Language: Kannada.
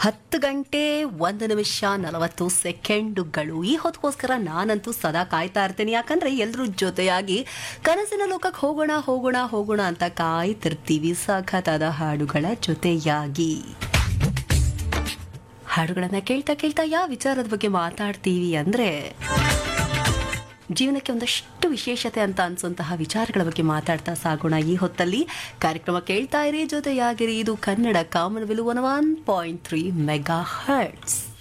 ಹತ್ತು ಗಂಟೆ ಒಂದು ನಿಮಿಷ ನಲವತ್ತು ಸೆಕೆಂಡುಗಳು ಈ ಹೊತ್ತಿಗೋಸ್ಕರ ನಾನಂತೂ ಸದಾ ಕಾಯ್ತಾ ಇರ್ತೀನಿ ಯಾಕಂದ್ರೆ ಎಲ್ಲರೂ ಜೊತೆಯಾಗಿ ಕನಸಿನ ಲೋಕಕ್ಕೆ ಹೋಗೋಣ ಹೋಗೋಣ ಹೋಗೋಣ ಅಂತ ಕಾಯ್ತಿರ್ತೀವಿ ಸಖತ್ತಾದ ಹಾಡುಗಳ ಜೊತೆಯಾಗಿ ಹಾಡುಗಳನ್ನ ಕೇಳ್ತಾ ಕೇಳ್ತಾ ಯಾವ ವಿಚಾರದ ಬಗ್ಗೆ ಮಾತಾಡ್ತೀವಿ ಅಂದ್ರೆ ಜೀವನಕ್ಕೆ ಒಂದಷ್ಟು ವಿಶೇಷತೆ ಅಂತ ಅನ್ಸುವಂತಹ ವಿಚಾರಗಳ ಬಗ್ಗೆ ಮಾತಾಡ್ತಾ ಸಾಗೋಣ ಈ ಹೊತ್ತಲ್ಲಿ ಕಾರ್ಯಕ್ರಮ ಕೇಳ್ತಾ ಇರಿ ಜೊತೆಯಾಗಿರಿ ಇದು ಕನ್ನಡ ಕಾಮನ್ ವಿಲು one one point three mega hertz